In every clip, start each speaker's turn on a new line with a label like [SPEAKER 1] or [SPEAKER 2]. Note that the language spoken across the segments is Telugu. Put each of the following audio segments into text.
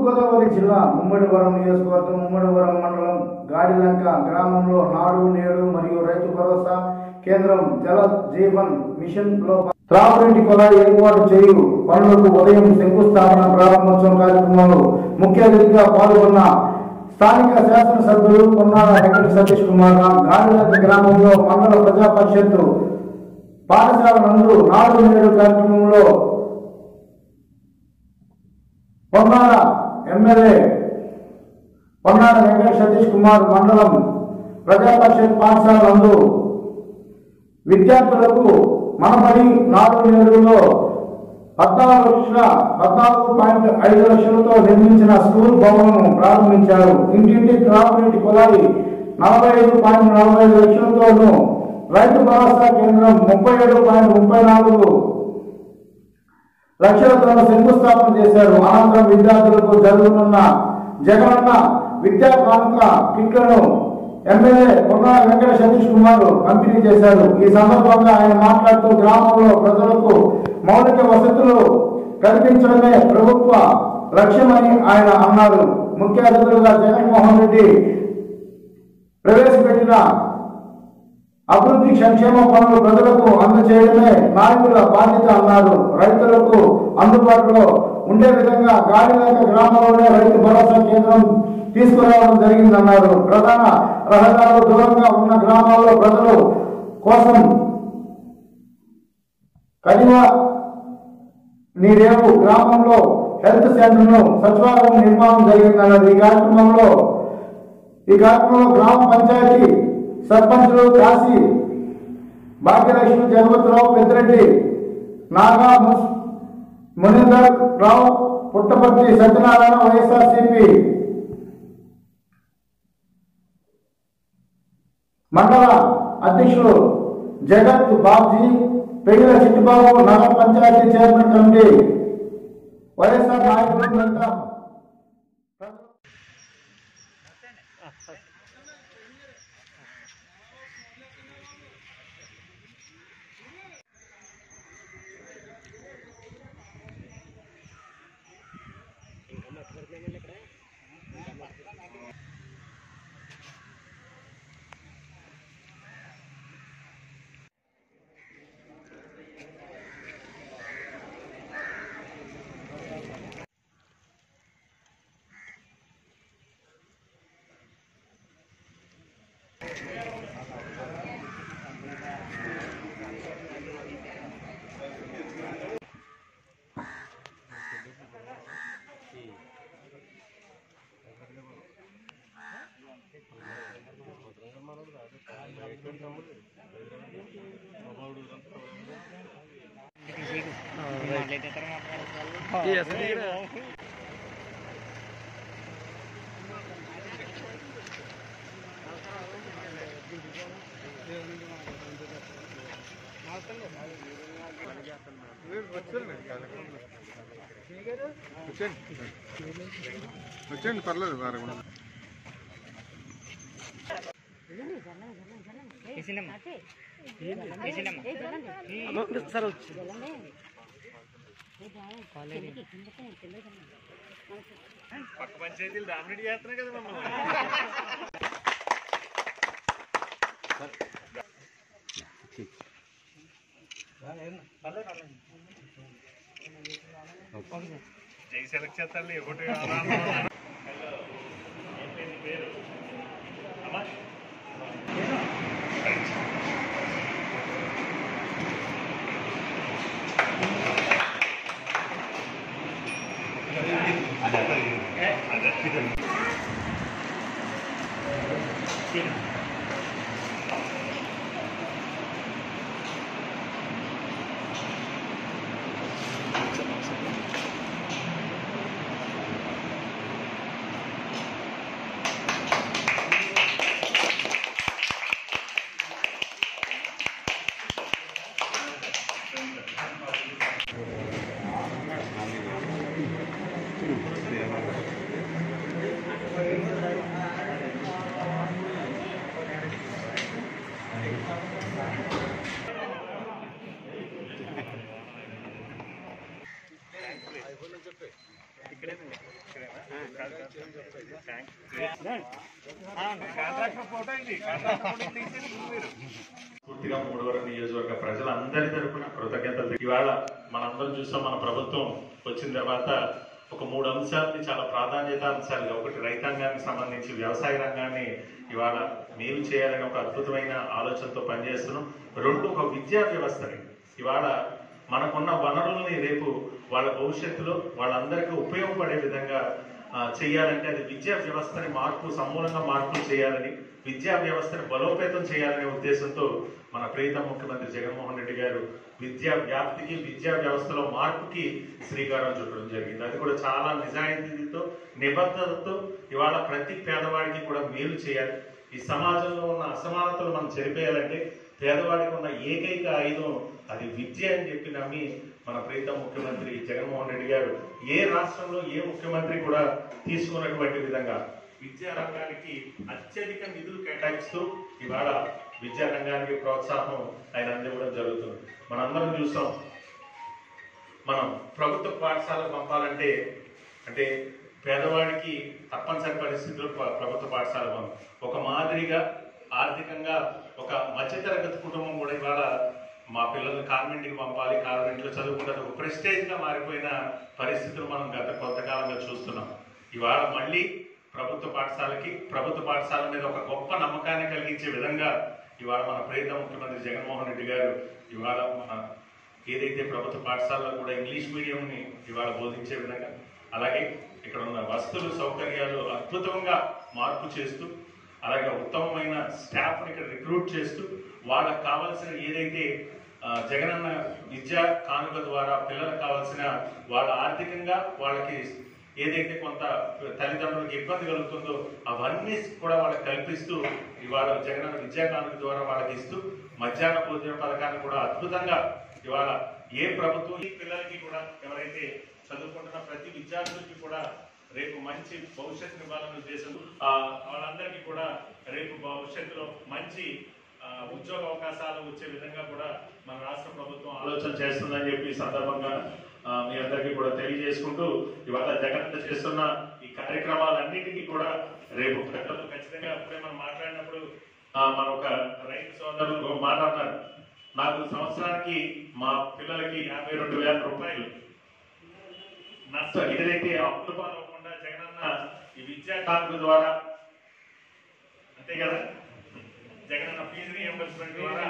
[SPEAKER 1] తూర్పుగోదావరి జిల్లా ముమ్మడివరం నియోజకవర్గం ముమ్మడివరం మండలం గాడిలంక గ్రామంలో నాడు నేడు మరియు రైతు భరోసా కేంద్రం జల జీవన్ మిషన్ లో త్రాగునీటి కుళాయి ఏర్పాటు చేయు పనులకు ఉదయం శంకుస్థాపన ప్రారంభోత్సవం కార్యక్రమంలో ముఖ్య అతిథిగా పాల్గొన్న స్థానిక శాసనసభ్యులు పొన్నాల వెంకట సతీష్ కుమార్ గాడిలంక గ్రామంలో మండల ప్రజా పరిషత్తు పాఠశాల నందు నాడు నేడు కార్యక్రమంలో పొన్నాడ ఎమ్మెల్యే పొన్నాడ వెంకట సతీష్ కుమార్ మండలం ప్రజా పరిషత్ పాఠశాల నందు విద్యార్థులకు మనబడి నాలుగు నేడులో పద్నాలుగు లక్షల పద్నాలుగు పాయింట్ ఐదు లక్షలతో నిర్మించిన స్కూల్ భవనం ప్రారంభించారు ఇంటింటి త్రాగునీటి కుళాయి నలభై ఐదు పాయింట్ నలభై ఐదు లక్షలతోనూ రైతు భరోసా కేంద్రం ముప్పై ఏడు పాయింట్ ముప్పై నాలుగు లక్షలతో శంకుస్థాపన చేశారు అనంతరం విద్యార్థులకు జరుగుతున్న జగనన్న విద్యా కానుక కిట్లను ఎమ్మెల్యే పొన్నాల వెంకట సతీష్ కుమార్ పంపిణీ చేశారు ఈ సందర్భంగా ఆయన మాట్లాడుతూ గ్రామంలో ప్రజలకు మౌలిక వసతులు కల్పించడమే ప్రభుత్వ లక్ష్యమని ఆయన అన్నారు ముఖ్య అతిథులుగా జగన్మోహన్ రెడ్డి ప్రవేశపెట్టిన అభివృద్ధి సంక్షేమ పనులు ప్రజలకు అందచేయడమే నాయకుల బాధ్యత అన్నారు రైతులకు అందుబాటులో ఉండే విధంగా గాడిలేక గ్రామంలోనే రైతు భరోసా కేంద్రం తీసుకురావడం జరిగిందన్నారు ప్రధాన రహదారులు దూరంగా ఉన్న గ్రామాల్లో ప్రజలు కోసం కనివ నీరేవు గ్రామంలో హెల్త్ సెంటర్ను సచివాలయం నిర్మాణం జరిగిందన్నారు ఈ కార్యక్రమంలో ఈ కార్యక్రమంలో గ్రామ పంచాయతీ సర్పంచులు కాశీ భాగ్యలక్ష్మి జగవతిరావు పెద్దిరెడ్డి నాగా ముస్ మునీందర్ రావు పుట్టపర్తి సత్యనారాయణ వైఎస్ఆర్సిపి మండల అధ్యక్షులు జగత్ బాబ్జీ పెళ్లిల చిట్టుబాబు నగర పంచాయతీ చైర్మన్ కమిటీ వైఎస్ఆర్ నాయకులు వెళ్తాం
[SPEAKER 2] వచ్చేయండి పర్లేదు వారు
[SPEAKER 3] జై సెలెక్ట్ చేస్తాను ఒకటి
[SPEAKER 2] ఆ
[SPEAKER 3] కాంట్రాక్టర్ ఫోటో ఇది కాంట్రాక్టర్ ఫోటో తీసేసి మీరు
[SPEAKER 2] పూర్తిగా మూడవరం నియోజకవర్గ ప్రజలందరి తరపున కృతజ్ఞతలు ఇవాళ మనందరం చూస్తాం మన ప్రభుత్వం వచ్చిన తర్వాత ఒక మూడు అంశాలని చాలా ప్రాధాన్యత అంశాలుగా ఒకటి రైతాంగానికి సంబంధించి వ్యవసాయ రంగాన్ని ఇవాళ మేలు చేయాలని ఒక అద్భుతమైన ఆలోచనతో పనిచేస్తున్నాం రెండు ఒక విద్యా వ్యవస్థని ఇవాళ మనకున్న వనరుల్ని రేపు వాళ్ళ భవిష్యత్తులో వాళ్ళందరికీ ఉపయోగపడే విధంగా ఆ, చేయాలంటే అది విద్యా వ్యవస్థని మార్పు సమూలంగా మార్పులు చేయాలని విద్యా వ్యవస్థని బలోపేతం చేయాలనే ఉద్దేశంతో మన ప్రీతం ముఖ్యమంత్రి జగన్మోహన్ రెడ్డి గారు విద్యా వ్యాప్తికి విద్యా వ్యవస్థలో మార్పుకి శ్రీకారం చుట్టడం జరిగింది అది కూడా చాలా నిజాయితీతో నిబద్ధతతో ఇవాళ ప్రతి పేదవాడికి కూడా మేలు చేయాలి ఈ సమాజంలో ఉన్న అసమానతలు మనం చెరిపేయాలంటే పేదవాడికి ఉన్న ఏకైక ఆయుధం అది విద్య అని చెప్పి నమ్మి మన ప్రీతం ముఖ్యమంత్రి జగన్మోహన్ రెడ్డి గారు ఏ రాష్ట్రంలో ఏ ముఖ్యమంత్రి కూడా తీసుకున్నటువంటి విధంగా విద్యా రంగానికి అత్యధిక నిధులు కేటాయిస్తూ ఇవాళ విద్యా రంగానికి ప్రోత్సాహం ఆయన అందివ్వడం జరుగుతుంది మనందరం చూస్తాం మనం ప్రభుత్వ పాఠశాలకు పంపాలంటే అంటే పేదవాడికి తప్పనిసరి పరిస్థితుల్లో ప్ర- ప్రభుత్వ పాఠశాల పంపం ఒక మాదిరిగా ఆర్థికంగా ఒక మధ్యతరగతి కుటుంబం కూడా ఇవాళ మా పిల్లల్ని కాన్వెంట్కి పంపాలి కాన్వెంట్లో చదువుకుంటారు ఒక ప్రెస్టేజ్ గా మారిపోయిన పరిస్థితులు మనం గత కొంతకాలంగా చూస్తున్నాం ఇవాళ మళ్ళీ ప్రభుత్వ పాఠశాలకి ప్రభుత్వ పాఠశాల మీద ఒక గొప్ప నమ్మకాన్ని కలిగించే విధంగా ఇవాళ మన ప్రీత ముఖ్యమంత్రి జగన్మోహన్ రెడ్డి గారు ఇవాళ మన ఏదైతే ప్రభుత్వ పాఠశాలలో కూడా ఇంగ్లీష్ మీడియంని ఇవాళ బోధించే విధంగా అలాగే ఇక్కడ ఉన్న వస్తువులు సౌకర్యాలు అద్భుతంగా మార్పు చేస్తూ అలాగే ఉత్తమమైన స్టాఫ్ని ఇక్కడ రిక్రూట్ చేస్తూ వాళ్ళకి కావాల్సిన ఏదైతే ఆ, జగనన్న విద్యా కానుక ద్వారా పిల్లలకు కావాల్సిన వాళ్ళ ఆర్థికంగా వాళ్ళకి ఏదైతే కొంత తల్లిదండ్రులకు ఇబ్బంది కలుగుతుందో అవన్నీ కూడా వాళ్ళకి కల్పిస్తూ ఇవాళ జగనన్న విద్యా కానుక ద్వారా వాళ్ళకి ఇస్తూ మధ్యాహ్న భోజన పథకాన్ని కూడా అద్భుతంగా ఇవాళ ఏ ప్రభుత్వం ఈ పిల్లలకి కూడా ఎవరైతే చదువుకుంటున్న ప్రతి విద్యార్థులకి కూడా రేపు మంచి భవిష్యత్తు ఇవ్వాలనే ఉద్దేశం ఆ, వాళ్ళందరికీ కూడా రేపు భవిష్యత్తులో మంచి ఆ, ఉద్యోగ అవకాశాలు వచ్చే విధంగా కూడా మన రాష్ట్ర ప్రభుత్వం ఆలోచన చేస్తుందని చెప్పి ఈ సందర్భంగా ఆ, మీ అందరికీ కూడా తెలియజేసుకుంటూ ఇవాళ జగన్ చేస్తున్న ఈ కార్యక్రమాలన్నిటికీ కూడా రేపు ప్రజలు ఖచ్చితంగా అప్పుడే మనం మాట్లాడినప్పుడు ఆ, మన ఒక రైతు సోదరులు ఒక మాట అన్నారు నాకు సంవత్సరానికి మా పిల్లలకి యాభై రెండు వేల రూపాయలు నష్టం ఏదైతే అప్పులు పాలవకుండా జగనన్న ఈ విద్యా కానుక ద్వారా అంతే కదా జగనన్న ఫీజు రియంబర్స్మెంట్ ద్వారా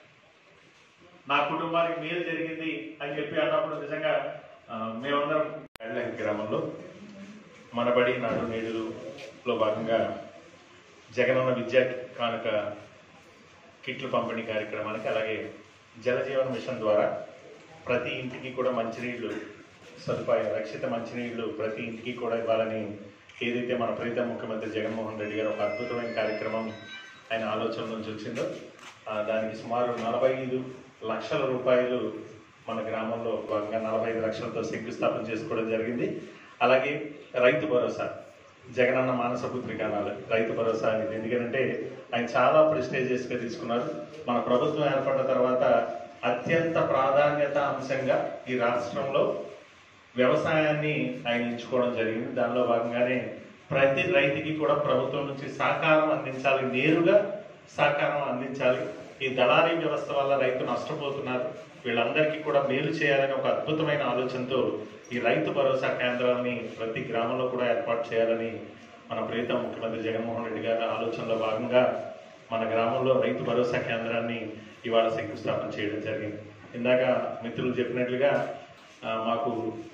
[SPEAKER 2] నా కుటుంబానికి మేలు జరిగింది అని చెప్పి అన్నప్పుడు నిజంగా ఆ, మేమందరం గైడ్లైన్ గ్రామంలో మనబడి నాడు నేడులో భాగంగా జగనన్న విద్యా కానుక కిట్లు పంపిణీ కార్యక్రమానికి అలాగే జలజీవన్ మిషన్ ద్వారా ప్రతి ఇంటికి కూడా మంచినీళ్లు సదుపాయం రక్షిత మంచినీళ్లు ప్రతి ఇంటికి కూడా ఇవ్వాలని ఏదైతే మన ప్రీత ముఖ్యమంత్రి జగన్మోహన్ రెడ్డి గారు ఒక అద్భుతమైన కార్యక్రమం ఆయన ఆలోచన నుంచి వచ్చిందో ఆ, దానికి సుమారు నలభై ఐదు లక్షల రూపాయలు మన గ్రామంలో భాగంగా నలభై ఐదు లక్షలతో శంకుస్థాపన చేసుకోవడం జరిగింది అలాగే రైతు భరోసా జగనన్న మానస పుత్రిక అనాలి రైతు భరోసా అనేది ఎందుకంటే ఆయన చాలా ప్రెస్టేజియస్ గా తీసుకున్నారు మన ప్రభుత్వం ఏర్పడిన తర్వాత అత్యంత ప్రాధాన్యత అంశంగా ఈ రాష్ట్రంలో వ్యవసాయాన్ని ఆయన ఎంచుకోవడం జరిగింది దానిలో భాగంగానే ప్రతి రైతుకి కూడా ప్రభుత్వం నుంచి సహకారం అందించాలి నేరుగా సహకారం అందించాలి ఈ దళారీ వ్యవస్థ వల్ల రైతు నష్టపోతున్నారు వీళ్ళందరికీ కూడా మేలు చేయాలని ఒక అద్భుతమైన ఆలోచనతో ఈ రైతు భరోసా కేంద్రాలని ప్రతి గ్రామంలో కూడా ఏర్పాటు చేయాలని మన ప్రీతం ముఖ్యమంత్రి జగన్మోహన్ రెడ్డి గారి ఆలోచనలో భాగంగా మన గ్రామంలో రైతు భరోసా కేంద్రాన్ని ఇవాళ శంకుస్థాపన చేయడం జరిగింది ఇందాక మిత్రులు చెప్పినట్లుగా ఆ, మాకు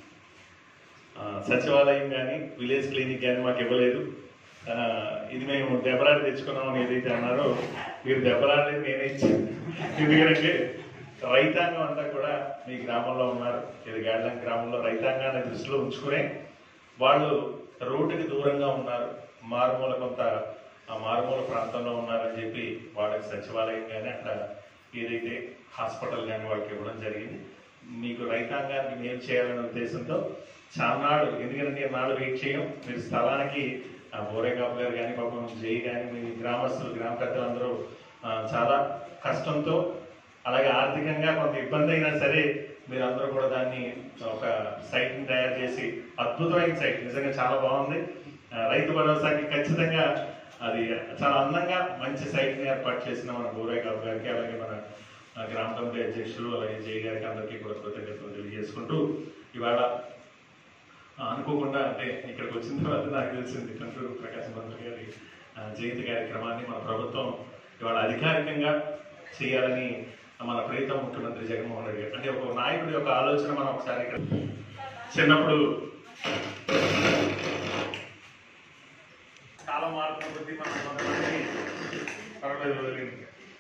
[SPEAKER 2] ఆ, సచివాలయం కానీ విలేజ్ క్లినిక్ కానీ మాకు ఇవ్వలేదు ఆ, ఇది మేము దెబ్బలాడి తెచ్చుకున్నాం అని ఏదైతే అన్నారో మీరు దెబ్బలాడలేదు నేనే ఇచ్చాను ఎందుకంటే రైతాంగం అంతా కూడా మీ గ్రామంలో ఉన్నారు ఇది గాడ్లం గ్రామంలో రైతాంగాన్ని దృష్టిలో ఉంచుకునే వాళ్ళు రోడ్డుకి దూరంగా ఉన్నారు మారుమూల కొంత ఆ మారుమూల ప్రాంతంలో ఉన్నారని చెప్పి వాళ్ళకి సచివాలయం కానీ అక్కడ ఏదైతే హాస్పిటల్ కానీ వాళ్ళకి ఇవ్వడం జరిగింది మీకు రైతాంగానికి మేలు చేయాలనే ఉద్దేశంతో చాలానాడు ఎందుకంటే నాడు వెయిట్ చేయం మీరు స్థలానికి ఆ బోరేగాబు గారు కానీ పాపం జై కానీ మీ గ్రామస్తులు గ్రామ పెద్దలందరూ ఆ, చాలా కష్టంతో అలాగే ఆర్థికంగా కొంత ఇబ్బంది అయినా సరే మీరందరూ కూడా దాన్ని ఒక సైట్ ని తయారు చేసి అద్భుతమైన సైట్ నిజంగా చాలా బాగుంది ఆ, రైతు భరోసాకి ఖచ్చితంగా అది చాలా అందంగా మంచి సైట్ ని ఏర్పాటు చేసిన మన గౌరవ గారు గారికి అలాగే మన ఆ, గ్రామ కమిటీ అధ్యక్షులు అలాగే జై గారికి అందరికీ కూడా కృతజ్ఞతలు తెలియజేసుకుంటూ ఇవాళ ఆ, అనుకోకుండా అంటే ఇక్కడికి వచ్చిన తర్వాత నాకు తెలిసింది కంటూరు ప్రకాశం మంత్రి గారి ఆ, జయంతి కార్యక్రమాన్ని మన ప్రభుత్వం ఇవాళ అధికారికంగా చేయాలని మన ప్రీతం ముఖ్యమంత్రి జగన్మోహన్ రెడ్డి గారు అంటే ఒక నాయకుడి యొక్క ఆలోచన మనం ఒకసారి ఇక్కడ చిన్నప్పుడు కాలం మారుతున్న కొద్దీ మనం కొంతమంది పర్వాలేదు వదిలేండి.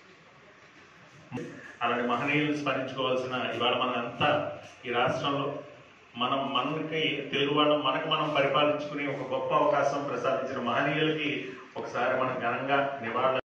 [SPEAKER 2] అలాంటి మహనీయులను స్మరించుకోవాల్సిన ఇవాళ మనం అంతా ఈ రాష్ట్రంలో మనం మనకి తెలుగు వాళ్ళం మనకు మనం పరిపాలించుకునే ఒక గొప్ప అవకాశం ప్రసాదించిన మహనీయులకి ఒకసారి మనం ఘనంగా నివాళులు